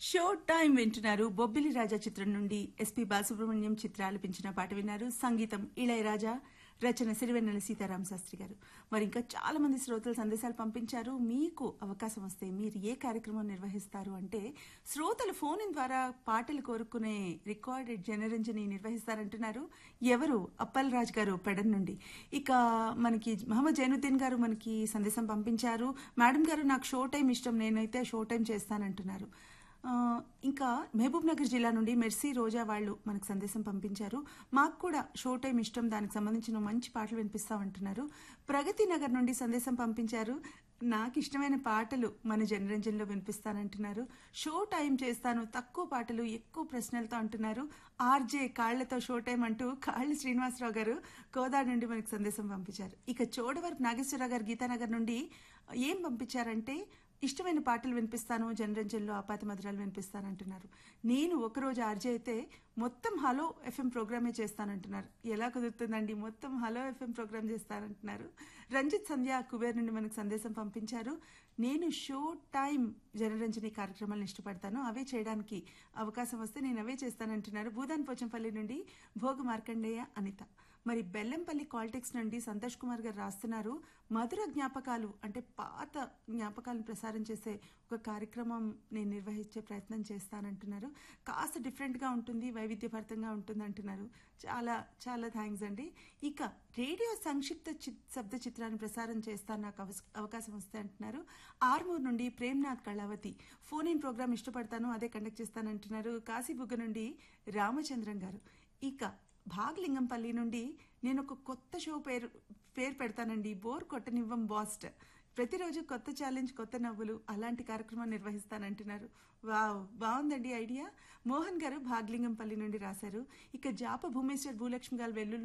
show time వింటున్నారు బొబ్బిలి రాజా చిత్రం నుండి ఎస్పి బాలసుబ్రహ్మణ్యం చిత్ర ఆలపించిన పాట విన్నారు సంగీతం ఇళయరాజా రచన సిరివెన్నెల సీతారామ శాస్త్రి గారు మరి ఇంకా చాలా మంది శ్రోతలు సందేశాలు పంపించారు మీకు అవకాశం వస్తే మీరు ఏ కార్యక్రమం నిర్వహిస్తారు అంటే శ్రోతలు ఫోన్ ద్వారా పాటలు కోరుకునే రికార్డెడ్ జనరంజని నిర్వహిస్తారంటున్నారు ఎవరు అప్పల్ రాజ్ గారు పెడన్ నుండి ఇక మనకి మహమ్మద్ జైనుద్దీన్ గారు మనకి సందేశం పంపించారు మేడం గారు నాకు షో టైం ఇష్టం నేనైతే షో టైం చేస్తానంటున్నారు ఆ, ఇంకా మహబూబ్ నగర్ జిల్లా నుండి మెర్సీ రోజా వాళ్ళు మనకు సందేశం పంపించారు మాకు కూడా షో టైం ఇష్టం దానికి సంబంధించిన మంచి పాటలు వినిపిస్తామంటున్నారు ప్రగతి నగర్ నుండి సందేశం పంపించారు నాకు ఇష్టమైన పాటలు మన జనరంజన్లో వినిపిస్తానంటున్నారు షో టైం చేస్తాను తక్కువ పాటలు ఎక్కువ ప్రశ్నలతో అంటున్నారు ఆర్జే కాళ్లతో షో టైం అంటూ కాళ్ళ శ్రీనివాసరావు గారు కోదాడ నుండి మనకు సందేశం పంపించారు ఇక చోడవరపు నాగేశ్వరరావు గారు గీతానగర్ నుండి ఏం పంపించారంటే ఇష్టమైన పాటలు వినిపిస్తాను జనరంజన్లో ఆపాత మధురాలు వినిపిస్తానంటున్నారు నేను ఒకరోజు ఆర్జే అయితే మొత్తం హలో ఎఫ్ఎం ప్రోగ్రామే చేస్తానంటున్నారు ఎలా కుదురుతుందండి మొత్తం హలో ఎఫ్ఎం ప్రోగ్రామ్ చేస్తానంటున్నారు రంజిత్ సంధ్య కుబేర్ నుండి మనకు సందేశం పంపించారు నేను షో టైం జనరంజని కార్యక్రమాలను ఇష్టపడతాను అవే చేయడానికి అవకాశం వస్తే నేను అవే చేస్తానంటున్నారు భూదాన్ పోచంపల్లి నుండి భోగ మార్కండేయ అనిత మరి బెల్లంపల్లి కాలిటిక్స్ నుండి సంతోష్ కుమార్ గారు రాస్తున్నారు మధుర జ్ఞాపకాలు అంటే పాత జ్ఞాపకాలను ప్రసారం చేసే ఒక కార్యక్రమం నేను నిర్వహించే ప్రయత్నం చేస్తానంటున్నారు కాస్త డిఫరెంట్గా ఉంటుంది వైవిధ్యభరితంగా ఉంటుంది అంటున్నారు చాలా చాలా థ్యాంక్స్ అండి ఇక రేడియో సంక్షిప్త చి- శబ్ద చిత్రాన్ని ప్రసారం చేస్తాను నాకు అవస్- అవకాశం వస్తే అంటున్నారు ఆర్మూర్ నుండి Premnath Kalavathi phone in programme ఇష్టపడతాను అదే కండక్ట్ చేస్తానంటున్నారు కాశీబుగ్గ నుండి రామచంద్రం గారు ఇక భాగ్లింగంపల్లి నుండి నేను ఒక కొత్త షో పేరు పేరు పెడతానండి బోర్ కొట్టనివ్వం బాస్ట్ ప్రతిరోజు కొత్త ఛాలెంజ్ కొత్త నవ్వులు అలాంటి కార్యక్రమం నిర్వహిస్తానంటున్నారు వావ్ బాగుందండి ఐడియా మోహన్ గారు భాగ్లింగంపల్లి నుండి రాశారు ఇక జాప భూమేశ్వర్ భూలక్ష్మి గారు వెల్లుల్లి